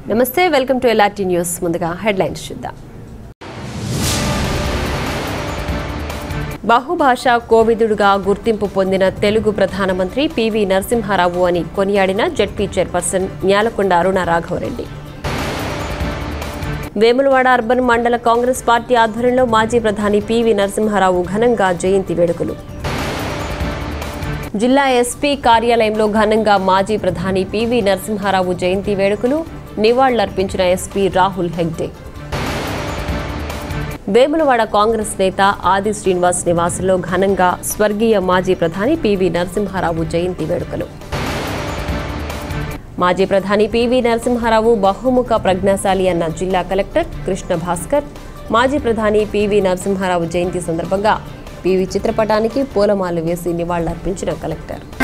నమస్తే welcome to LRT news ముందుగా headlines చూద్దాం బహుభాషా కోవిదుడుగా గుర్తింపు పొందిన తెలుగు ప్రధానమంత్రి పివి నరసింహారావు అని కొనియాడిన ZP chairperson Nyalakonda Aruna Raghavareddy Vemulawada urban మండల కాంగ్రెస్ పార్టీ ఆధ్వర్యంలో మాజీ ప్రధాని పివి నరసింహారావు ఘనంగా జయంతి వేడుకలు జిల్లా ఎస్పీ కార్యాలయంలో ఘనంగా మాజీ ప్రధాని పివి నరసింహారావు జయంతి వేడుకలు నివాళులర్పించిన ఎస్పీ రాహుల్ హెగ్డే వేములవాడ కాంగ్రెస్ నేత ఆది శ్రీనివాస్ నివాసంలో ఘనంగా స్వర్గీయ మాజీ ప్రధాని పివి నరసింహారావు జయంతి వేడుకలు మాజీ ప్రధాని పివి నరసింహారావు బహుముఖ ప్రజ్ఞాశాలి అన్న జిల్లా కలెక్టర్ కృష్ణ భాస్కర్ మాజీ ప్రధాని పివి నరసింహారావు జయంతి సందర్భంగా పివి చిత్రపటానికి పూలమాలలు వేసి నివాళులర్పించిన కలెక్టర్